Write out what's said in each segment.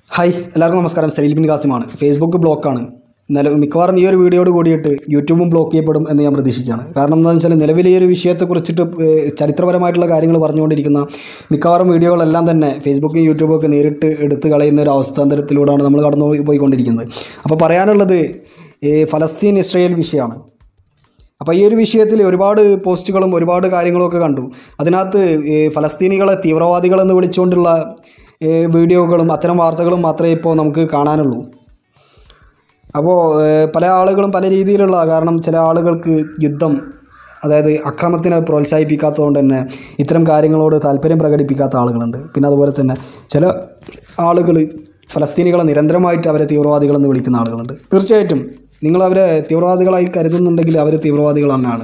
hi എല്ലാവർക്കും നമസ്കാരം Saleel bin ഖാസിമാണ് Facebook ബ്ലോക്കാണ് നില മിക്കവാറും ഈ ഒരു വീഡിയോയോട് കൂടിയിട്ട് യൂട്യൂബും ബ്ലോക്ക് ചെയ്യപ്പെടും എന്ന് ഞാൻ പ്രതീക്ഷിക്കുകയാണ് കാരണം എന്താണെന്ന് വെച്ചാൽ നിലവിൽ ഈ ഒരു വിഷയത്തെക്കുറിച്ചിട്ട് ഏഹ്, ചരിത്രപരമായിട്ടുള്ള കാര്യങ്ങൾ പറഞ്ഞുകൊണ്ടിരിക്കുന്ന മിക്കവാറും വീഡിയോകളെല്ലാം തന്നെ ഫേസ്ബുക്കും യൂട്യൂബും ഒക്കെ നേരിട്ട് എടുത്തു കളയുന്ന ഒരു അവസ്ഥാന്തരത്തിലൂടെയാണ് നമ്മൾ കടന്നു പോയി- പോയിക്കൊണ്ടിരിക്കുന്നത് അപ്പോൾ പറയാനുള്ളത് ഈ ഫലസ്തീൻ ഇസ്രയേൽ വിഷയമാണ് അപ്പോൾ ഈ ഒരു വിഷയത്തിൽ ഒരുപാട് പോസ്റ്റുകളും ഒരുപാട് കാര്യങ്ങളൊക്കെ കണ്ടു അതിനകത്ത് ഈ ഫലസ്തീനികളെ തീവ്രവാദികളെന്ന് വിളിച്ചുകൊണ്ടുള്ള ഈ വീഡിയോകളും അത്തരം വാർത്തകളും മാത്രമേ ഇപ്പോൾ നമുക്ക് കാണാനുള്ളൂ അപ്പോൾ ഏഹ്, പല ആളുകളും പല രീതിയിലുള്ള കാരണം ചില ആളുകൾക്ക് യുദ്ധം അതായത് അക്രമത്തിനെ പ്രോത്സാഹിപ്പിക്കാത്തതുകൊണ്ട് തന്നെ ഇത്തരം കാര്യങ്ങളോട് താല്പര്യം പ്രകടിപ്പിക്കാത്ത ആളുകളുണ്ട് പിന്നെ അതുപോലെ തന്നെ ചില ആളുകൾ ഫലസ്തീനികളെ നിരന്തരമായിട്ട് അവരെ തീവ്രവാദികളെന്ന് വിളിക്കുന്ന ആളുകളുണ്ട് തീർച്ചയായിട്ടും നിങ്ങൾ അവരെ തീവ്രവാദികളായി കരുതുന്നുണ്ടെങ്കിൽ അവർ തീവ്രവാദികൾ തന്നെയാണ്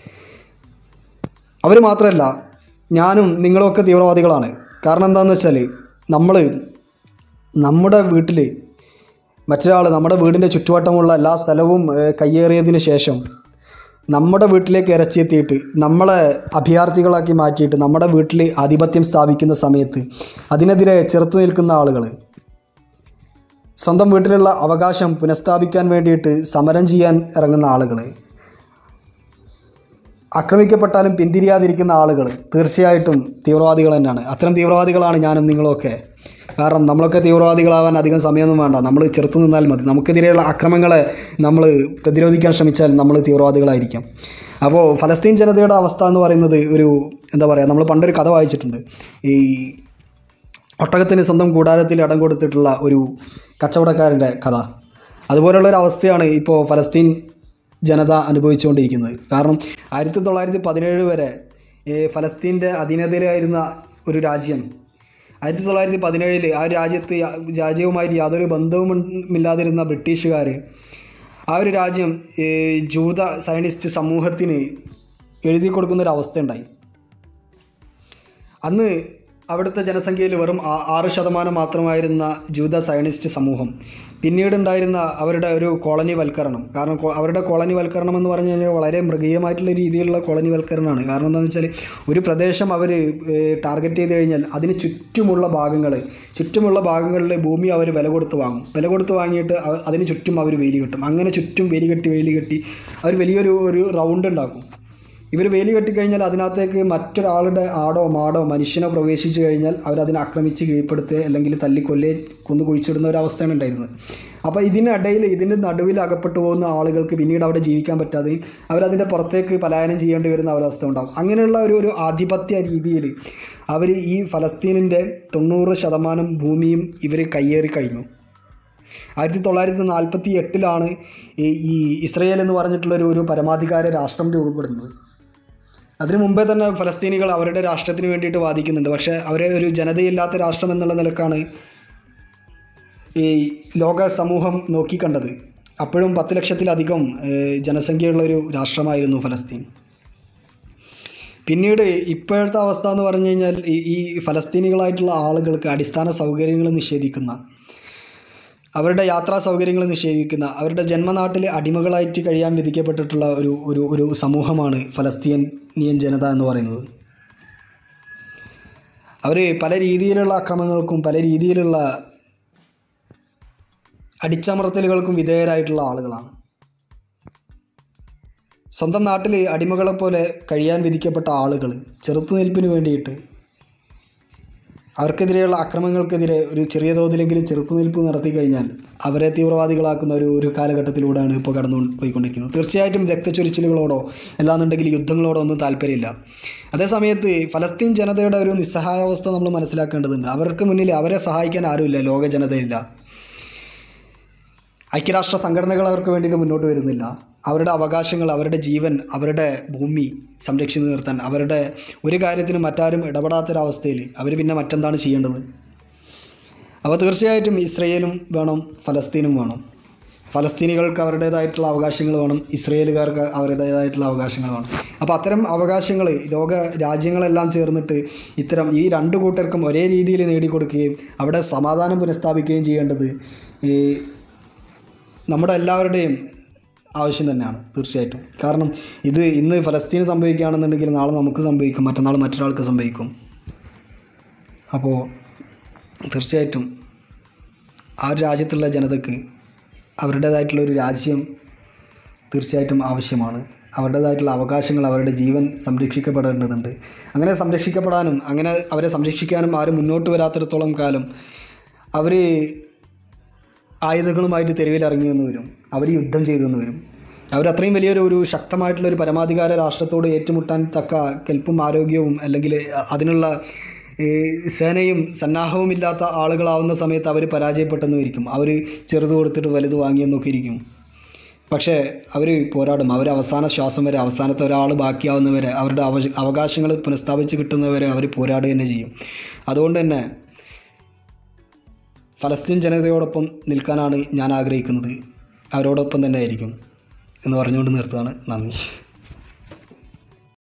അവർ മാത്രമല്ല ഞാനും നിങ്ങളൊക്കെ തീവ്രവാദികളാണ് കാരണം എന്താണെന്ന് വെച്ചാൽ നമ്മൾ നമ്മുടെ വീട്ടിൽ മറ്റൊരാൾ നമ്മുടെ വീടിൻ്റെ ചുറ്റുവട്ടമുള്ള എല്ലാ സ്ഥലവും ഏഹ്, കയ്യേറിയതിന് ശേഷം നമ്മുടെ വീട്ടിലേക്ക് ഇരച്ചെത്തിയിട്ട് നമ്മളെ അഭയാർത്ഥികളാക്കി മാറ്റിയിട്ട് നമ്മുടെ വീട്ടിൽ ആധിപത്യം സ്ഥാപിക്കുന്ന സമയത്ത് അതിനെതിരെ ചെറുത്തു നിൽക്കുന്ന ആളുകൾ സ്വന്തം വീട്ടിലുള്ള അവകാശം പുനഃസ്ഥാപിക്കാൻ വേണ്ടിയിട്ട് സമരം ചെയ്യാൻ ഇറങ്ങുന്ന ആളുകൾ ആക്രമിക്കപ്പെട്ടാലും പിന്തിരിയാതിരിക്കുന്ന ആളുകൾ തീർച്ചയായിട്ടും തീവ്രവാദികൾ തന്നെയാണ് അത്തരം തീവ്രവാദികളാണ് ഞാനും നിങ്ങളൊക്കെ കാരണം നമ്മളൊക്കെ തീവ്രവാദികളാവാൻ അധികം സമയമൊന്നും വേണ്ട നമ്മൾ ചെറുത്തു നിന്നാൽ മതി നമുക്കെതിരെയുള്ള അക്രമങ്ങളെ നമ്മൾ പ്രതിരോധിക്കാൻ ശ്രമിച്ചാൽ നമ്മൾ തീവ്രവാദികളായിരിക്കും അപ്പോൾ ഫലസ്തീൻ ജനതയുടെ അവസ്ഥ എന്ന് പറയുന്നത് ഒരു എന്താ പറയുക നമ്മൾ പണ്ടൊരു കഥ വായിച്ചിട്ടുണ്ട് ഈ ഒട്ടകത്തിന് സ്വന്തം കൂടാരത്തിൽ ഇടം കൊടുത്തിട്ടുള്ള ഒരു കച്ചവടക്കാരൻ്റെ കഥ അതുപോലുള്ള ഒരു അവസ്ഥയാണ് ഇപ്പോൾ ഫലസ്തീൻ ജനത അനുഭവിച്ചുകൊണ്ടിരിക്കുന്നത് കാരണം ആയിരത്തി തൊള്ളായിരത്തി പതിനേഴ് വരെ ഈ ഫലസ്തീൻ്റെ അധീനതയിലായിരുന്ന ഒരു രാജ്യം ആയിരത്തി തൊള്ളായിരത്തി പതിനേഴിൽ ആ രാജ്യത്ത് യാ- രാജ്യവുമായിട്ട് യാതൊരു ബന്ധവും ഇല്ലാതിരുന്ന ബ്രിട്ടീഷുകാർ ആ ഒരു രാജ്യം ഈ ജൂത സയനിസ്റ്റ് സമൂഹത്തിന് എഴുതി കൊടുക്കുന്ന ഒരു അവസ്ഥ ഉണ്ടായി അന്ന് അവിടുത്തെ ജനസംഖ്യയിൽ വെറും ആ- ആറ് ശതമാനം മാത്രമായിരുന്ന ജൂത സയനിസ്റ്റ് സമൂഹം പിന്നീട് ഉണ്ടായിരുന്ന അവരുടെ ഒരു കോളനി വൽക്കരണം കാരണം കോ- അവരുടെ കോളനി വൽക്കരണം എന്ന് പറഞ്ഞു കഴിഞ്ഞാൽ വളരെ മൃഗീയമായിട്ടുള്ള രീതിയിലുള്ള കോളനി വൽക്കരണമാണ് കാരണം എന്താണെന്ന് വെച്ചാൽ ഒരു പ്രദേശം അവർ ടാർഗറ്റ് ചെയ്ത് കഴിഞ്ഞാൽ അതിന് ചുറ്റുമുള്ള ഭാഗങ്ങൾ ചുറ്റുമുള്ള ഭാഗങ്ങളിൽ ഭൂമി അവർ വില കൊടുത്ത് വാങ്ങും വില കൊടുത്ത് വാങ്ങിയിട്ട് അവ- അതിന് ചുറ്റും അവർ വേലി കെട്ടും അങ്ങനെ ചുറ്റും വേലി കെട്ടി വേലി കെട്ടി അവർ വലിയൊരു ഒരു റൗണ്ട് ഉണ്ടാക്കും ഇവർ വേലി കെട്ടിക്കഴിഞ്ഞാൽ അതിനകത്തേക്ക് മറ്റൊരാളുടെ ആടോ മാടോ മനുഷ്യനോ പ്രവേശിച്ചു കഴിഞ്ഞാൽ അവരതിനെ ആക്രമിച്ച് കീഴ്പ്പെടുത്തുക അല്ലെങ്കിൽ തല്ലിക്കൊല്ലേ കൊന്നു കുഴിച്ചിടുന്ന ഒരു അവസ്ഥയാണ് ഉണ്ടായിരുന്നത് അപ്പോൾ ഇതിനിടയിൽ ഇതിൻ്റെ നടുവിൽ അകപ്പെട്ടു പോകുന്ന ആളുകൾക്ക് പിന്നീട് അവിടെ ജീവിക്കാൻ പറ്റാതെയും അവരതിൻ്റെ പുറത്തേക്ക് പലായനം ചെയ്യേണ്ടി വരുന്ന ഒരവസ്ഥ ഉണ്ടാകും അങ്ങനെയുള്ള ഒരു ഒരു ആധിപത്യ രീതിയിൽ അവർ ഈ ഫലസ്തീനിൻ്റെ തൊണ്ണൂറ് ശതമാനം ഭൂമിയും ഇവർ കയ്യേറി കഴിഞ്ഞു ആയിരത്തി തൊള്ളായിരത്തി നാൽപ്പത്തി എട്ടിലാണ് ഈ ഈ ഇസ്രയേൽ എന്ന് പറഞ്ഞിട്ടുള്ളൊരു ഒരു പരമാധികാര രാഷ്ട്രം രൂപപ്പെടുന്നത് അതിനു മുമ്പേ തന്നെ ഫലസ്തീനികൾ അവരുടെ രാഷ്ട്രത്തിന് വേണ്ടിയിട്ട് വാദിക്കുന്നുണ്ട് പക്ഷേ അവരെ ഒരു ജനതയില്ലാത്ത രാഷ്ട്രം എന്നുള്ള നിലക്കാണ് ഈ ലോക സമൂഹം നോക്കിക്കണ്ടത് അപ്പോഴും പത്ത് ലക്ഷത്തിലധികം ഏഹ്, ജനസംഖ്യയുള്ള ഒരു രാഷ്ട്രമായിരുന്നു ഫലസ്തീൻ പിന്നീട് ഇപ്പോഴത്തെ അവസ്ഥ എന്ന് പറഞ്ഞു കഴിഞ്ഞാൽ ഈ ഈ ഫലസ്തീനികളായിട്ടുള്ള ആളുകൾക്ക് അടിസ്ഥാന സൗകര്യങ്ങൾ നിഷേധിക്കുന്ന അവരുടെ യാത്രാ സൗകര്യങ്ങൾ നിഷേധിക്കുന്ന അവരുടെ ജന്മനാട്ടിൽ അടിമകളായിട്ട് കഴിയാൻ വിധിക്കപ്പെട്ടിട്ടുള്ള ഒരു ഒരു ഒരു സമൂഹമാണ് ഫലസ്തീനിയൻ ജനത എന്ന് പറയുന്നത് അവർ പല രീതിയിലുള്ള അക്രമങ്ങൾക്കും പല രീതിയിലുള്ള അടിച്ചമർത്തലുകൾക്കും വിധേയരായിട്ടുള്ള ആളുകളാണ് സ്വന്തം നാട്ടിൽ അടിമകളെ പോലെ കഴിയാൻ വിധിക്കപ്പെട്ട ആളുകൾ ചെറുത്തുനിൽപ്പിന് വേണ്ടിയിട്ട് അവർക്കെതിരെയുള്ള അക്രമങ്ങൾക്കെതിരെ ഒരു ചെറിയ തോതിലെങ്കിലും ചെറുത്തുനിൽപ്പ് നടത്തി കഴിഞ്ഞാൽ അവരെ തീവ്രവാദികളാക്കുന്ന ഒരു ഒരു കാലഘട്ടത്തിലൂടെയാണ് ഇപ്പോൾ കടന്നു പോയിക്കൊണ്ടിരിക്കുന്നത് തീർച്ചയായിട്ടും രക്തച്ചൊരിച്ചിലുകളോടോ അല്ലാന്നുണ്ടെങ്കിൽ യുദ്ധങ്ങളോടോ ഒന്നും താല്പര്യമില്ല അതേസമയത്ത് ഫലസ്തീൻ ജനതയുടെ ഒരു നിസ്സഹായാവസ്ഥ നമ്മൾ മനസ്സിലാക്കേണ്ടതുണ്ട് അവർക്ക് മുന്നിൽ അവരെ സഹായിക്കാൻ ആരുമില്ല ലോക ജനതയില്ല ഐക്യരാഷ്ട്ര സംഘടനകൾ അവർക്ക് വേണ്ടിയിട്ട് മുന്നോട്ട് വരുന്നില്ല അവരുടെ അവകാശങ്ങൾ അവരുടെ ജീവൻ അവരുടെ ഭൂമി സംരക്ഷിച്ചു നിർത്താൻ അവരുടെ ഒരു കാര്യത്തിനും മറ്റാരും ഇടപെടാത്തൊരവസ്ഥയിൽ അവർ പിന്നെ മറ്റെന്താണ് ചെയ്യേണ്ടത് അപ്പോൾ തീർച്ചയായിട്ടും ഇസ്രയേലും വേണം ഫലസ്തീനും വേണം ഫലസ്തീനികൾക്ക് അവരുടേതായിട്ടുള്ള അവകാശങ്ങൾ വേണം ഇസ്രയേലുകാർക്ക് അവരുടേതായിട്ടുള്ള അവകാശങ്ങൾ വേണം അപ്പോൾ അത്തരം അവകാശങ്ങൾ ലോക രാജ്യങ്ങളെല്ലാം ചേർന്നിട്ട് ഇത്തരം ഈ രണ്ട് കൂട്ടർക്കും ഒരേ രീതിയിൽ നേടിക്കൊടുക്കുകയും അവിടെ സമാധാനം പുനഃസ്ഥാപിക്കുകയും ചെയ്യേണ്ടത് ഈ നമ്മുടെ എല്ലാവരുടെയും ആവശ്യം തന്നെയാണ് തീർച്ചയായിട്ടും കാരണം ഇത് ഇന്ന് ഫലസ്തീന് സംഭവിക്കുകയാണെന്നുണ്ടെങ്കിൽ നാളെ നമുക്ക് സംഭവിക്കും മറ്റന്നാൾ മറ്റൊരാൾക്ക് സംഭവിക്കും അപ്പോൾ തീർച്ചയായിട്ടും ആ ഒരു രാജ്യത്തുള്ള ജനതയ്ക്ക് അവരുടേതായിട്ടുള്ള ഒരു രാജ്യം തീർച്ചയായിട്ടും ആവശ്യമാണ് അവരുടേതായിട്ടുള്ള അവകാശങ്ങൾ അവരുടെ ജീവൻ സംരക്ഷിക്കപ്പെടേണ്ടതുണ്ട് അങ്ങനെ സംരക്ഷിക്കപ്പെടാനും അങ്ങനെ അവരെ സംരക്ഷിക്കാനും ആരും മുന്നോട്ട് വരാത്തിടത്തോളം കാലം അവർ ആയുധങ്ങളുമായിട്ട് തെരുവിൽ ഇറങ്ങി എന്ന് വരും അവർ യുദ്ധം ചെയ്തു എന്ന് വരും അവർ അത്രയും വലിയൊരു ഒരു ശക്തമായിട്ടുള്ള ഒരു പരമാധികാര രാഷ്ട്രത്തോട് ഏറ്റുമുട്ടാൻ തക്ക കെൽപ്പും ആരോഗ്യവും അല്ലെങ്കിൽ അതിനുള്ള ഈ സേനയും സന്നാഹവും ഇല്ലാത്ത ആളുകളാവുന്ന സമയത്ത് അവർ പരാജയപ്പെട്ടെന്ന് ഇരിക്കും അവർ ചെറുത് കൊടുത്തിട്ട് വലുത് വാങ്ങിയെന്നൊക്കെ ഇരിക്കും പക്ഷേ അവർ പോരാടും അവർ അവസാന ശ്വാസം വരെ അവസാനത്തെ ഒരാൾ ബാക്കിയാവുന്നവരെ അവരുടെ അവ അവകാശങ്ങൾ പുനഃസ്ഥാപിച്ച് കിട്ടുന്നവരെ അവർ പോരാടുക തന്നെ ചെയ്യും അതുകൊണ്ട് തന്നെ ഫലസ്തീൻ ജനതയോടൊപ്പം നിൽക്കാനാണ് ഞാൻ ആഗ്രഹിക്കുന്നത് അവരോടൊപ്പം തന്നെ ആയിരിക്കും എന്ന് പറഞ്ഞുകൊണ്ട് നിർത്തുകയാണ് നന്ദി